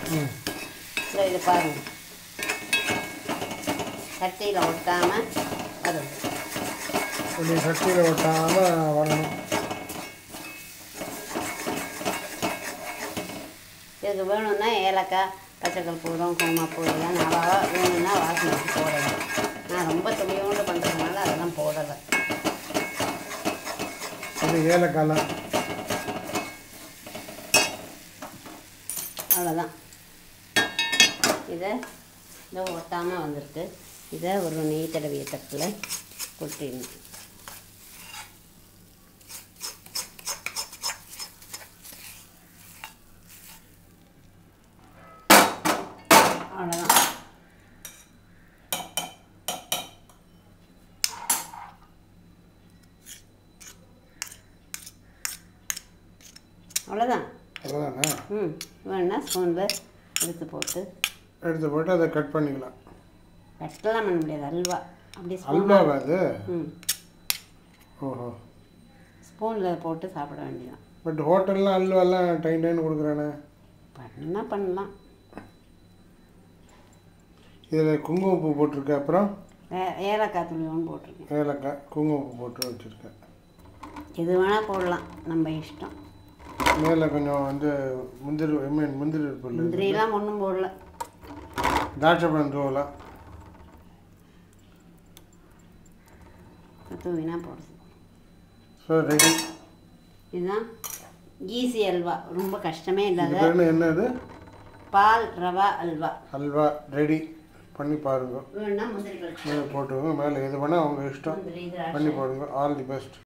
ம் இல்லை இது பாருங்க சட்டியில் ஒட்டாமல் வரும் இப்படி சட்டியில் ஒட்டாமல் வரணும் இதுக்கு வேணும்னா ஏலக்காய் பச்சைக்கல் பூரம் குங்குமப்பூ இதெல்லாம் நல்லா வேணும்னா வாசனைக்கு போடலாம் நான் ரொம்ப துணியோண்டு பண்ணுறதுனால அதெல்லாம் போடலை இது ஏலக்காய்லாம் அவ்வளோதான் இதை இதோ ஒட்டாமல் வந்திருக்கு இதை ஒரு நெய் தடவிய தட்டில் கொட்டிடணும் அவ்வளோதான் அவ்வளோதான் அவ்வளோதானே ம் வேணுன்னா ஸ்பூனில் எடுத்து போட்டு எடுத்து போட்டு அதை கட் பண்ணிக்கலாம் கட்டெல்லாம் பண்ண முடியாது அல்வா அப்படியே ஸ்பூன் அல்வாவா அது ம் ஓஹோ ஸ்பூனில் போட்டு சாப்பிட வேண்டியதான் பட் ஹோட்டல்லாம் அல்வாலாம் டைம் டைம் கொடுக்குறானே பண்ணா பண்ணலாம் இதில் குங்குமப்பூ போட்டிருக்க அப்புறம் வே ஏலக்காய் தூள் ஒன்று போட்டிருக்கேன் ஏலக்காய் குங்குமப்பூ போட்டு வச்சுருக்கேன் எது வேணால் போடலாம் நம்ம இஷ்டம் மேலே கொஞ்சம் வந்து முந்திரி ஐ மீன் முந்திரி இருப்பில்ல முந்திரியெல்லாம் ஒன்றும் போடல திராட்சை பழம் தூவலாம் தூவினா போடுது ஸோ ரெடி இதுதான் ஈஸி அல்வா ரொம்ப கஷ்டமே இது இல்லாத பேர் என்ன இது பால் ரவா அல்வா அல்வா ரெடி பண்ணி பாருங்க வேணும்னா முந்திரி பருப்பு மேலே போட்டுக்கோங்க மேலே எது வேணால் அவங்க இஷ்டம் முந்திரி திராட்சை பண்ணி போடுங்க ஆல் தி பெஸ்ட்